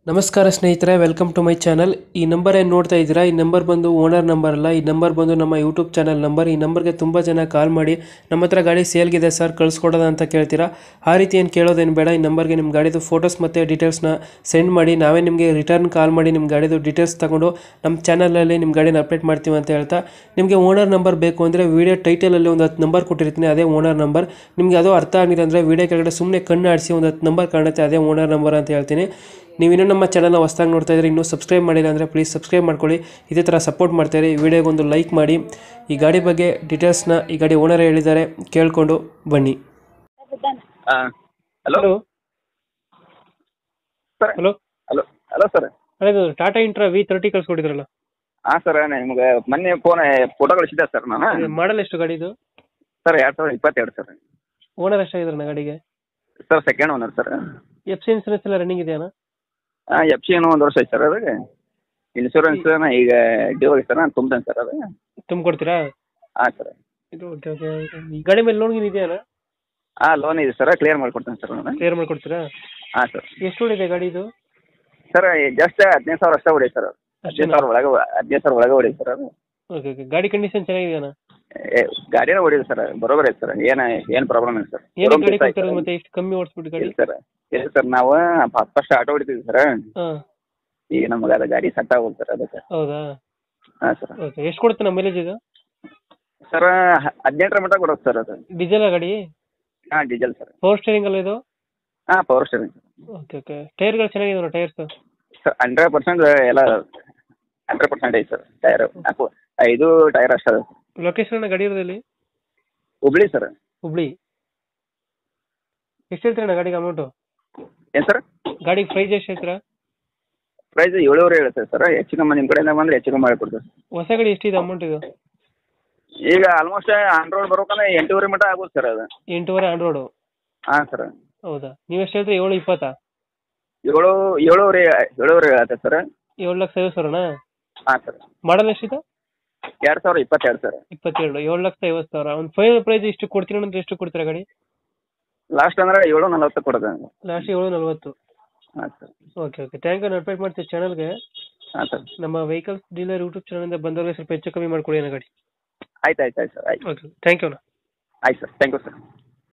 ನಮಸ್ಕಾರ ಸ್ನೇಹಿತರೆ welcome to my channel ಈ ನಂಬರ್ ಏನು ನೋಡ್ತಾ ಇದ್ದೀರಾ ಈ ನಂಬರ್ ಬಂದು ಓನರ್ ನಂಬರ್ ಅಲ್ಲ ಈ ನಂಬರ್ ಬಂದು ನಮ್ಮ ಯೂಟ್ಯೂಬ್ ಚಾನಲ್ ನಂಬರ್ ಈ ನಂಬರ್ಗೆ ತುಂಬ ಜನ ಕಾಲ್ ಮಾಡಿ ನಮ್ಮ ಹತ್ರ ಗಾಡಿ ಸೇಲ್ಗಿದೆ ಸರ್ ಕಳಿಸ್ಕೊಡೋದ ಅಂತ ಕೇಳ್ತೀರಾ ಆ ರೀತಿ ಏನು ಕೇಳೋದೇನು ಬೇಡ ಈ ನಂಬರ್ಗೆ ನಿಮ್ಮ ಗಾಡಿದು ಫೋಟೋಸ್ ಮತ್ತು ಡೀಟೇಲ್ಸ್ನ ಸೆಂಡ್ ಮಾಡಿ ನಾವೇ ನಿಮಗೆ ರಿಟರ್ನ್ ಕಾಲ್ ಮಾಡಿ ನಿಮ್ಮ ಗಾಡಿದು ಡೀಟೇಲ್ಸ್ ತಗೊಂಡು ನಮ್ಮ ಚಾನಲಲ್ಲಿ ನಿಮ್ಮ ಗಾಡಿನ ಅಪ್ಡೇಟ್ ಮಾಡ್ತೀವಿ ಅಂತ ಹೇಳ್ತಾ ನಿಮಗೆ ಓನರ್ ನಂಬರ್ ಬೇಕು ಅಂದರೆ ವೀಡಿಯೋ ಟೈಟಲಲ್ಲಿ ಒಂದು ಹತ್ತು ನಂಬರ್ ಕೊಟ್ಟಿರ್ತೀನಿ ಅದೇ ಓನರ್ ನಂಬರ್ ನಿಮಗೆ ಅದು ಅರ್ಥ ಆಗಿಲ್ಲ ಅಂದರೆ ವೀಡಿಯೋ ಕೆಳಗಡೆ ಸುಮ್ಮನೆ ಕಣ್ಣು ಆಡಿಸಿ ಒಂದು ಹತ್ತು ನಂಬರ್ ಕಾಣುತ್ತೆ ಅದೇ ಓನರ್ ನಂಬರ್ ಅಂತ ಹೇಳ್ತೀನಿ ನೀವು ಇನ್ನೂ ನಮ್ಮ ಚಾನಲ್ನ ಹೊಸ್ದಾಗಿ ನೋಡ್ತಾ ಇದ್ರೆ ಇನ್ನೂ ಸಬ್ಸ್ಕ್ರೈಬ್ ಮಾಡಿಲ್ಲ ಅಂದರೆ ಪ್ಲೀಸ್ ಸಬ್ಸ್ಕ್ರೈಬ್ ಮಾಡ್ಕೊಳ್ಳಿ ಇದೇ ಥರ ಸಪೋರ್ಟ್ ಮಾಡ್ತಾರೆ ಈ ವಿಡಿಯೋಗೊಂದು ಲೈಕ್ ಮಾಡಿ ಈ ಗಾಡಿ ಬಗ್ಗೆ ಡೀಟೇಲ್ಸ್ನ ಈ ಗಾಡಿ ಓನರ್ ಹೇಳಿದ್ದಾರೆ ಕೇಳಿಕೊಂಡು ಬನ್ನಿ ಹಾಂ hello hello sir hello hello hello sir ಅದೇ ಟಾಟಾ ಇಂಟ್ರಾ ವಿ ತರ್ಟಿ ಕಳ್ಸ್ಕೊಟ್ಟಿದ್ರಲ್ಲ ಹಾಂ ಸರ್ ನಿಮ್ಗೆ ಮೊನ್ನೆ ಫೋನ್ ಫೋಟೋ ಕಳಿಸಿದ್ದೆ ಸರ್ ನಾನು ಮಾಡಲ್ ಎಷ್ಟು ಗಾಡಿದು ಸರ್ ಎರಡು ಸಾವಿರದ ಇಪ್ಪತ್ತೆರಡು ಸರ್ ಓನರ್ ಎಷ್ಟಾಗಿದ್ರಣ್ಣ ಗಾಡಿಗೆ sir second owner sir F C insurance ಎಲ್ಲ ರನ್ನಿಂಗ್ ಇದೆಯಾ ಹಾಂ ಎಫ್ ಸಿ ಏನೋ ಒಂದು ವರ್ಷ ಐತೆ ಸರ್ ಅದಕ್ಕೆ ಇನ್ಶೂರೆನ್ಸ್ ಈಗ ಡ್ಯೂ ಆಗಿ ಸರ್ ನಾನು ತುಂಬ್ತೇನೆ ಸರ್ ಅದು ತುಂಬಿಕೊಡ್ತೀರಾ ಹಾಂ ಸರ್ ಇದು ಓಕೆ ಓಕೆ ಈ ಗಾಡಿ ಮೇಲೆ ಲೋನ್ ಇದೆಯಾ ಹಾಂ ಲೋನ್ ಇದೆ ಸರ್ ಕ್ಲಿಯರ್ ಮಾಡಿಕೊಡ್ತೇನೆ ಸರ್ ನಾನು ಕ್ಲಿಯರ್ ಮಾಡಿಕೊಡ್ತೀರಾ ಹಾಂ ಸರ್ ಎಷ್ಟು ಹೊಡಿದೆ ಗಾಡಿ ಇದು ಸರ್ ಜಸ್ಟ್ ಹದಿನೈದು ಸಾವಿರ ಅಷ್ಟೇ ಹೊಡಿ ಸರ್ ಹದಿನೈದು ಸಾವಿರ ಒಳಗೆ ಹದಿನೈದು ಸಾವಿರ ಒಳಗೆ ಹೊಡಿ ಸರ್ ಅದು ಓಕೆ ಓಕೆ ಗಾಡಿ ಕಂಡೀಷನ್ ಚೆನ್ನಾಗಿದೆಯಾ ಏ, ಗಾಡಿನ ಹೊಡಿದೆ ಸರ್ ಬರೋಬರ್ ಐತೆ ಸರ್ ಏನು ಏನು ಪ್ರಾಬ್ಲಮ್ ಇಲ್ಲ ಸರ್ ಏನು ಗಾಡಿ ಕೊಡ್ತಾರೆ ಮತ್ತೆ ಎಷ್ಟು ಕಮ್ಮಿ ಓಡಿಸ್ಬಿಟ್ಟು ಗಾಡಿ ಇಲ್ಲ ಸರ್ ಇಲ್ಲ ಸರ್ ನಾವು ಫಸ್ಟ್ ಆಟೋ ಹೊಡಿತೀವಿ ಸರ್ ಹಾಂ ಈಗ ನಮಗೆ ಅದು ಗಾಡಿ ಸೆಟ್ ಆಗೋದು ಸರ್ ಅದಕ್ಕೆ ಹೌದಾ ಹಾಂ ಸರ್ ಓಕೆ ಎಷ್ಟು ಕೊಡುತ್ತೆ ನಮ್ಮ ಮೈಲೇಜ್ ಇದು ಸರ್ ಹದಿನೆಂಟರ ಮಟ್ಟ ಕೊಡೋದು ಸರ್ ಅದು ಡೀಸೆಲ್ ಗಾಡಿ ಹಾಂ ಡೀಸೆಲ್ ಸರ್ ಪವರ್ ಸ್ಟೇರಿಂಗ್ ಅಲ್ಲ ಇದು ಹಾಂ ಪವರ್ ಸ್ಟೇರಿಂಗ್ ಓಕೆ ಓಕೆ ಟೈರ್ಗಳು ಚೆನ್ನಾಗಿದೆ ಟೈರ್ಸ್ ಸರ್ ಹಂಡ್ರೆಡ್ ಪರ್ಸೆಂಟ್ ಎಲ್ಲ ಹಂಡ್ರೆಡ್ ಪರ್ಸೆಂಟ್ ಐತೆ ಸರ್ ಟೈರ್ ನಾಲ್ಕು ಐದು ಟೈರ್ ಅಷ್ಟೇ ಅದ ಲೊಕೇಶನ್ ಗಾಡಿ ಇರೋದಲ್ಲಿ ಹುಬ್ಳಿ ಸರ್ ಹುಬ್ಳಿ ಎಷ್ಟು ಹೇಳ್ತೀರಣ್ಣ ಗಾಡಿಗೆ ಅಮೌಂಟು ಏನು ಸರ್ ಗಾಡಿಗೆ ಪ್ರೈಸ್ ಎಷ್ಟು ಹೇಳ್ತೀರಾ ಪ್ರೈಸ್ ಏಳುವರೆ ಹೇಳುತ್ತೆ ಸರ್ ಹೆಚ್ಚು ಕಮ್ಮಿ ನಿಮ್ಮ ಕಡೆಯಿಂದ ಬಂದರೆ ಹೆಚ್ಚು ಕಮ್ಮಿ ಮಾಡಿಕೊಡ್ತೀವಿ ಹೊಸ ಗಾಡಿ ಎಷ್ಟಿದೆ ಅಮೌಂಟ್ ಇದು ಈಗ ಆಲ್ಮೋಸ್ಟ್ ಆನ್ ರೋಡ್ ಬರ್ಬೇಕಂದ್ರೆ ಎಂಟೂವರೆ ಮಟ್ಟ ಆಗೋದು ಸರ್ ಅದು ಎಂಟೂವರೆ ಆನ್ ರೋಡು ಹಾಂ ಸರ್ ಹೌದಾ ನೀವು ಎಷ್ಟು ಹೇಳ್ತೀರಿ ಏಳು ಇಪ್ಪತ್ತಾ ಏಳು ಏಳುವರೆ ಏಳುವರೆ ಹೇಳುತ್ತೆ ಸರ್ ಏಳು ಲಕ್ಷ ಐವತ್ತು ಸಾವಿರನಾ ಹಾಂ ಸರ್ ಮಾಡಲ್ ಎಷ್ಟಿದೆ ಎರಡು ಸಾವಿರ ಇಪ್ಪತ್ತೆರಡು ಸರ್ ಇಪ್ಪತ್ತೇಳು ಏಳು ಲಕ್ಷ ಐವತ್ತು ಸಾವಿರ ಒಂದು ಫೈನಲ್ ಪ್ರೈಸ್ ಇಷ್ಟು ಕೊಡ್ತೀರ ಅಂದ್ರೆ ಎಷ್ಟು ಕೊಡ್ತೀರಾ ಗಾಡಿ ಲಾಸ್ಟ್ ಅಂದ್ರೆ ಏಳು ನಲ್ವತ್ತು ಕೊಡೋದು ಲಾಸ್ಟ್ ಏಳು ನಲ್ವತ್ತು ಹಾಂ sir okay okay thank you update ಮಾಡ್ತೀವಿ ಚಾನಲ್ಗೆ ಹಾಂ ಸರ್ ನಮ್ಮ ವೆಹಿಕಲ್ಸ್ ಡೀಲರ್ ಯೂಟ್ಯೂಬ್ ಚಾನಲಿಂದ ಬಂದವರಿಗೆ ಸ್ವಲ್ಪ ಹೆಚ್ಚು ಕಮ್ಮಿ ಮಾಡಿಕೊಡಿ ಅಣ್ಣ ಗಾಡಿ ಆಯ್ತು ಆಯ್ತು ಆಯ್ತು ಸರ್ ಆಯ್ತು ಓಕೆ ಥ್ಯಾಂಕ್ ಯು ಅಣ್ಣ ಆಯ್ತು ಸರ್ ಥ್ಯಾಂಕ್ ಯು ಸರ್